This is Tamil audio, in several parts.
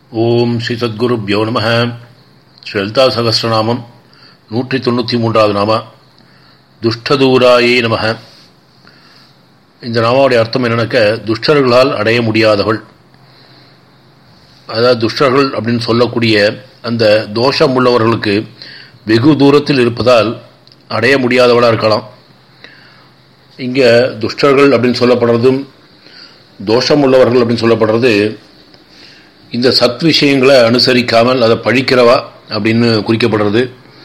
ஓம் ஸ்ரீ சத்குருப்யோ நம ஸ்ரீ லலிதா சகசிரநாமம் நூற்றி தொண்ணூற்றி மூன்றாவது நாம துஷ்டதூராயே நம இந்த நாமாவுடைய அர்த்தம் என்னன்னாக்க துஷ்டர்களால் அடைய முடியாதவள் அதாவது துஷ்டர்கள் அப்படின்னு சொல்லக்கூடிய அந்த தோஷம் உள்ளவர்களுக்கு வெகு தூரத்தில் இருப்பதால் அடைய முடியாதவளாக இருக்கலாம் இங்கே துஷ்டர்கள் அப்படின்னு சொல்லப்படுறதும் தோஷம் உள்ளவர்கள் அப்படின்னு சொல்லப்படுறது இந்த சத் விஷயங்களை அனுசரிக்காமல் அதை பழிக்கிறவா அப்படின்னு குறிக்கப்படுறது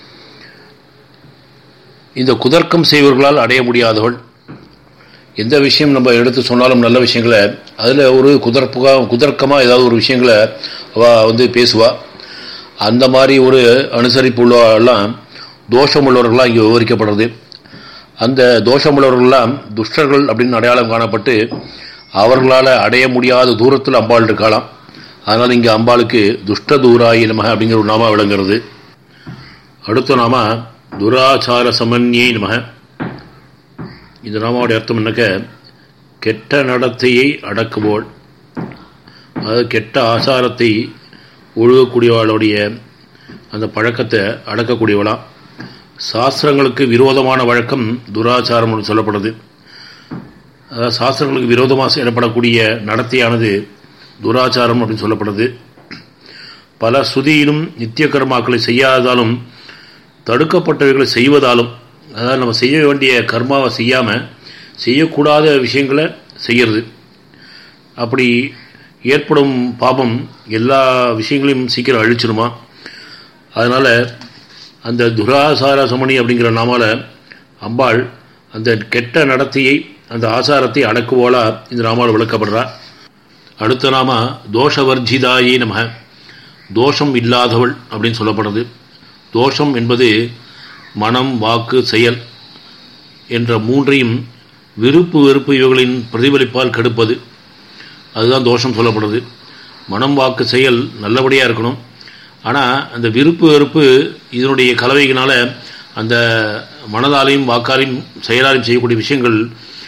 இந்த குதர்க்கம் செய்வர்களால் அடைய முடியாதவள் எந்த விஷயம் நம்ம எடுத்து சொன்னாலும் நல்ல விஷயங்களை அதில் ஒரு குதர்ப்புகா குதர்க்கமாக ஏதாவது ஒரு விஷயங்களை அவள் வந்து பேசுவா அந்த மாதிரி ஒரு அனுசரிப்பு உள்ளவெல்லாம் தோஷம் உள்ளவர்களாக இங்கே விவரிக்கப்படுறது அந்த தோஷம் உள்ளவர்கள்லாம் துஷ்டர்கள் அப்படின்னு அடையாளம் காணப்பட்டு அவர்களால் அடைய முடியாத தூரத்தில் அம்பாள் இருக்கலாம் அதனால் இங்கே அம்பாளுக்கு துஷ்ட தூராயி நமக அப்படிங்கிற ஒரு நாமா விளங்குறது அடுத்த நாம துராச்சார சமன்யே நமக இந்த நாமாவுடைய அர்த்தம் என்னக்க கெட்ட நடத்தையை அடக்குவோள் அதாவது கெட்ட ஆசாரத்தை ஒழுகக்கூடியவளுடைய அந்த பழக்கத்தை அடக்கக்கூடியவளாம் சாஸ்திரங்களுக்கு விரோதமான வழக்கம் துராச்சாரம் சொல்லப்படுது அதாவது சாஸ்திரங்களுக்கு விரோதமாக செயல்படக்கூடிய நடத்தையானது துராச்சாரம் அப்படின்னு சொல்லப்படுது பல சுதியிலும் நித்திய கர்மாக்களை செய்யாததாலும் தடுக்கப்பட்டவைகளை செய்வதாலும் அதாவது நம்ம செய்ய வேண்டிய கர்மாவை செய்யாமல் செய்யக்கூடாத விஷயங்களை செய்கிறது அப்படி ஏற்படும் பாபம் எல்லா விஷயங்களையும் சீக்கிரம் அழிச்சிருமா அதனால் அந்த துராசார சமணி அப்படிங்கிற நாமால அம்பாள் அந்த கெட்ட நடத்தையை அந்த ஆசாரத்தை அடக்குவோலா இந்த நாமால் விளக்கப்படுறா அடுத்த நாம தோஷவர்ஜிதாயே நம தோஷம் இல்லாதவள் அப்படின்னு சொல்லப்படுறது தோஷம் என்பது மனம் வாக்கு செயல் என்ற மூன்றையும் விருப்பு வெறுப்பு இவைகளின் பிரதிபலிப்பால் கெடுப்பது அதுதான் தோஷம் சொல்லப்படுது மனம் வாக்கு செயல் நல்லபடியாக இருக்கணும் ஆனால் அந்த விருப்பு வெறுப்பு இதனுடைய கலவையினால் அந்த மனதாலையும் வாக்காலையும் செயலாலையும் செய்யக்கூடிய விஷயங்கள்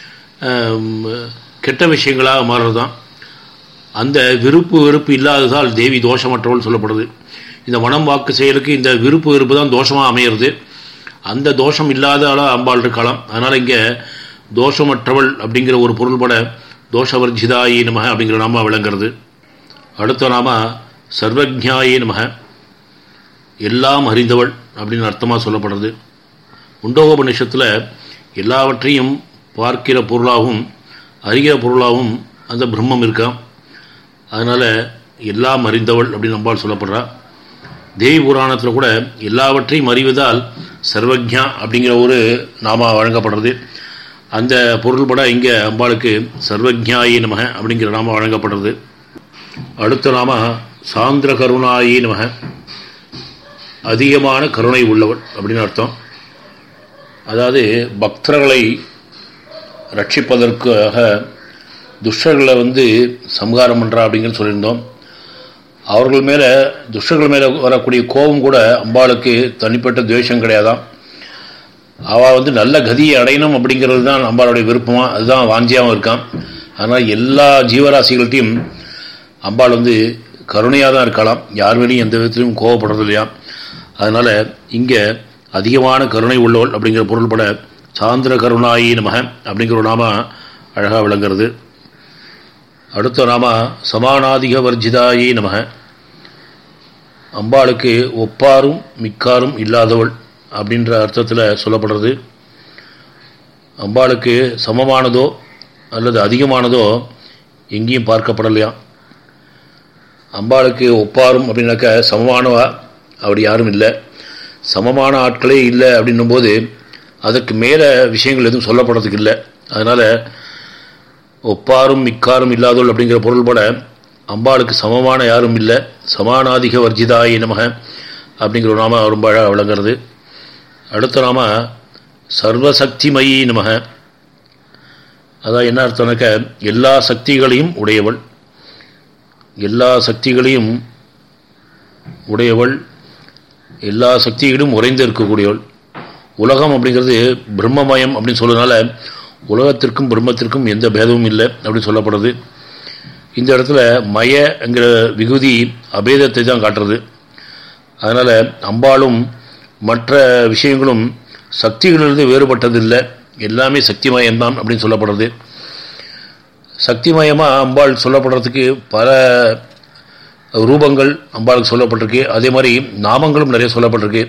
கெட்ட விஷயங்களாக மாறுறது தான் அந்த விருப்பு வெறுப்பு இல்லாததால் தேவி தோஷமற்றவள் சொல்லப்படுது இந்த மனம் வாக்கு செயலுக்கு இந்த விருப்பு வெறுப்பு தான் தோஷமாக அமையிறது அந்த தோஷம் இல்லாத அம்பாள் இருக்கலாம் அதனால் இங்கே தோஷமற்றவள் அப்படிங்கிற ஒரு பொருள்பட தோஷவர்ஜிதாயி நமக அப்படிங்கிற நாம விளங்குறது அடுத்த நாம சர்வஜாயே நமக எல்லாம் அறிந்தவள் அப்படின்னு அர்த்தமாக சொல்லப்படுறது உண்டோபநிஷத்தில் எல்லாவற்றையும் பார்க்கிற பொருளாகவும் அறிகிற பொருளாகவும் அந்த பிரம்மம் இருக்கான் அதனால் எல்லாம் அறிந்தவள் அப்படின்னு நம்பால் சொல்லப்படுறா தேவி புராணத்தில் கூட எல்லாவற்றையும் அறிவதால் சர்வஜா அப்படிங்கிற ஒரு நாம வழங்கப்படுறது அந்த பொருள்பட இங்கே அம்பாளுக்கு சர்வஜாயி நமக அப்படிங்கிற நாம வழங்கப்படுறது அடுத்த நாம சாந்திர கருணாயி நமக அதிகமான கருணை உள்ளவள் அப்படின்னு அர்த்தம் அதாவது பக்தர்களை ரட்சிப்பதற்காக துஷ்டர்களை வந்து சம்ஹாரம் பண்ணுறா அப்படிங்கிற சொல்லியிருந்தோம் அவர்கள் மேலே துஷ்டர்கள் மேலே வரக்கூடிய கோபம் கூட அம்பாளுக்கு தனிப்பட்ட துவேஷம் கிடையாதான் அவள் வந்து நல்ல கதியை அடையணும் அப்படிங்கிறது தான் அம்பாளுடைய விருப்பமாக அதுதான் வாஞ்சியாகவும் இருக்கான் அதனால் எல்லா ஜீவராசிகள்கிட்டையும் அம்பாள் வந்து கருணையாக தான் இருக்கலாம் யார் மேலேயும் எந்த விதத்திலையும் கோவப்படுறது இல்லையா அதனால் இங்கே அதிகமான கருணை உள்ளவள் அப்படிங்கிற பொருள்பட சாந்திர கருணாயி நமக அப்படிங்கிற ஒரு நாம அழகாக விளங்குறது அடுத்த நாம சமானாதிக வர்ஜிதாயி நமக அம்பாளுக்கு ஒப்பாரும் மிக்காரும் இல்லாதவள் அப்படின்ற அர்த்தத்தில் சொல்லப்படுறது அம்பாளுக்கு சமமானதோ அல்லது அதிகமானதோ எங்கேயும் பார்க்கப்படலையா அம்பாளுக்கு ஒப்பாரும் அப்படின்னாக்க சமமானவா அப்படி யாரும் இல்லை சமமான ஆட்களே இல்லை அப்படின்னும் போது அதற்கு மேலே விஷயங்கள் எதுவும் சொல்லப்படுறதுக்கு இல்லை அதனால் ஒப்பாரும் மிக்காரும் இல்லாதோள் அப்படிங்கிற பொருள்பட அம்பாளுக்கு சமமான யாரும் இல்லை சமானாதிக வர்ஜிதாயி நமக அப்படிங்கிற ஒரு நாம ரொம்ப அழகாக விளங்குறது அடுத்த நாம சர்வசக்திமயி நமக அதான் என்ன அர்த்தம்னாக்க எல்லா சக்திகளையும் உடையவள் எல்லா சக்திகளையும் உடையவள் எல்லா சக்திகளிலும் உறைந்து இருக்கக்கூடியவள் உலகம் அப்படிங்கிறது பிரம்மமயம் அப்படின்னு சொல்றதுனால உலகத்திற்கும் பிரம்மத்திற்கும் எந்த பேதமும் இல்லை அப்படின்னு சொல்லப்படுது இந்த இடத்துல மயங்கிற விகுதி அபேதத்தை தான் காட்டுறது அதனால் அம்பாளும் மற்ற விஷயங்களும் சக்திகளிலிருந்து வேறுபட்டதில்லை எல்லாமே சக்திமயம்தான் அப்படின்னு சொல்லப்படுறது சக்திமயமாக அம்பாள் சொல்லப்படுறதுக்கு பல ரூபங்கள் அம்பாளுக்கு சொல்லப்பட்டிருக்கு அதே மாதிரி நாமங்களும் நிறைய சொல்லப்பட்டிருக்கு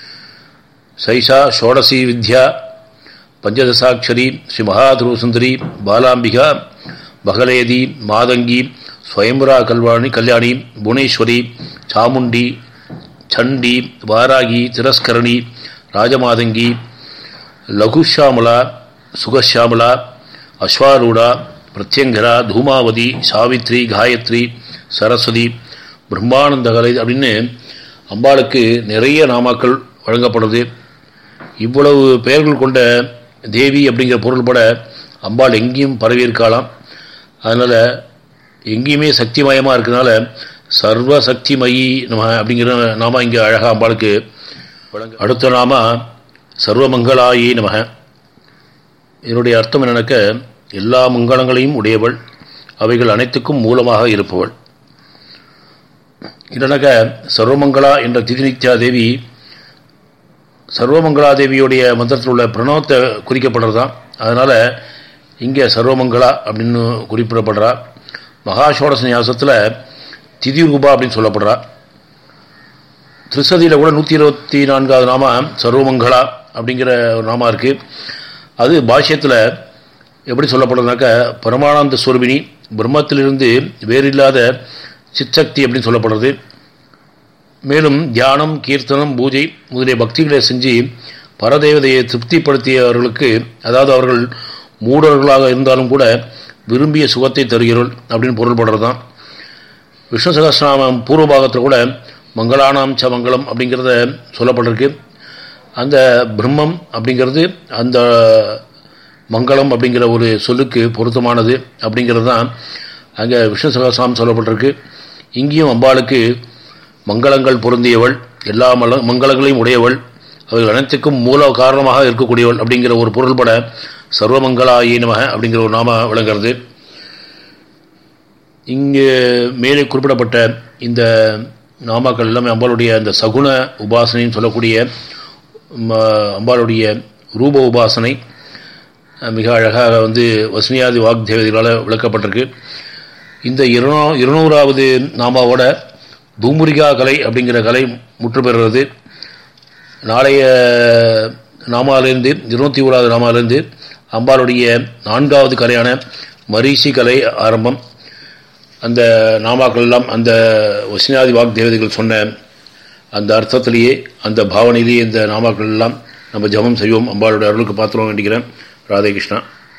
சைஷா ஷோடசி வித்யா பஞ்சதசாட்சரி ஸ்ரீ மகாதுரு சுந்தரி பாலாம்பிகா பகலேதி மாதங்கி ஸ்வயம்புரா கல்வாணி கல்யாணி புவனேஸ்வரி சாமுண்டி சண்டி வாராகி திரஸ்கரணி ராஜமாதங்கி லகுஷாமலா சுகஷாமலா அஸ்வாரூடா பிரத்யங்கரா தூமாவதி சாவித்ரி காயத்ரி சரஸ்வதி பிரம்மானந்தகலை அப்படின்னு அம்பாளுக்கு நிறைய நாமாக்கள் வழங்கப்படுது இவ்வளவு பெயர்கள் கொண்ட தேவி அப்படிங்கிற பொருள்பட அம்பாள் எங்கேயும் பரவி இருக்கலாம் அதனால் எங்கேயுமே சக்திமயமாக இருக்கிறதுனால சர்வ சக்திமயி நம அப்படிங்கிற நாம இங்கே அழகாக அம்பாளுக்கு அடுத்த நாம சர்வமங்களாயி நமக இதனுடைய அர்த்தம் என்னன்னாக்க எல்லா மங்களங்களையும் உடையவள் அவைகள் அனைத்துக்கும் மூலமாக இருப்பவள் இல்லைனாக்க சர்வமங்களா என்ற திதிநித்யா தேவி சர்வமங்களா தேவியுடைய மந்திரத்தில் உள்ள பிரணவத்தை குறிக்கப்படுறது தான் அதனால் இங்கே சர்வமங்களா அப்படின்னு குறிப்பிடப்படுறா மகாஷோடச நியாசத்தில் திதி ரூபா அப்படின்னு சொல்லப்படுறா திருசதியில் கூட நூற்றி இருபத்தி நான்காவது நாம சர்வமங்களா அப்படிங்கிற ஒரு நாமா இருக்குது அது பாஷ்யத்தில் எப்படி சொல்லப்படுறதுனாக்க பரமானந்த ஸ்வரூபிணி பிரம்மத்திலிருந்து வேறில்லாத சிற்சக்தி அப்படின்னு சொல்லப்படுறது மேலும் தியானம் கீர்த்தனம் பூஜை முதலிய பக்திகளை செஞ்சு பரதேவதையை திருப்திப்படுத்தியவர்களுக்கு அதாவது அவர்கள் மூடர்களாக இருந்தாலும் கூட விரும்பிய சுகத்தை தருகிறோள் அப்படின்னு பொருள்படுறது தான் விஷ்ணு சகசிரநாமம் பூர்வபாகத்தில் கூட மங்களானாம் ச மங்களம் அப்படிங்கிறத சொல்லப்பட்டிருக்கு அந்த பிரம்மம் அப்படிங்கிறது அந்த மங்களம் அப்படிங்கிற ஒரு சொல்லுக்கு பொருத்தமானது அப்படிங்கிறது தான் அங்கே விஷ்ணு சகசிரநாமம் சொல்லப்பட்டிருக்கு இங்கேயும் அம்பாளுக்கு மங்களங்கள் பொருந்தியவள் எல்லா மல மங்களங்களையும் உடையவள் அவைகள் அனைத்துக்கும் மூல காரணமாக இருக்கக்கூடியவள் அப்படிங்கிற ஒரு பொருள்பட சர்வமங்களாயி நமக அப்படிங்கிற ஒரு நாம விளங்குறது இங்கே மேலே குறிப்பிடப்பட்ட இந்த நாமாக்கள் எல்லாமே அம்பாளுடைய அந்த சகுன உபாசனைன்னு சொல்லக்கூடிய அம்பாளுடைய ரூப உபாசனை மிக அழகாக வந்து வசனியாதி வாக்தேவதைகளால் விளக்கப்பட்டிருக்கு இந்த இருநூ இருநூறாவது நாமாவோட தூமுரிகா கலை அப்படிங்கிற கலை முற்று பெறுறது நாளைய நாமாலேருந்து இருநூத்தி ஓராவது நாமாலேருந்து அம்பாளுடைய நான்காவது கலையான மரீசி கலை ஆரம்பம் அந்த நாமாக்கள் எல்லாம் அந்த வசினாதி வாக் தேவதைகள் சொன்ன அந்த அர்த்தத்திலேயே அந்த பாவனையிலேயே இந்த நாமாக்கள் எல்லாம் நம்ம ஜபம் செய்வோம் அம்பாளுடைய அருளுக்கு பாத்திரம் வேண்டிக்கிறேன் ராதே கிருஷ்ணா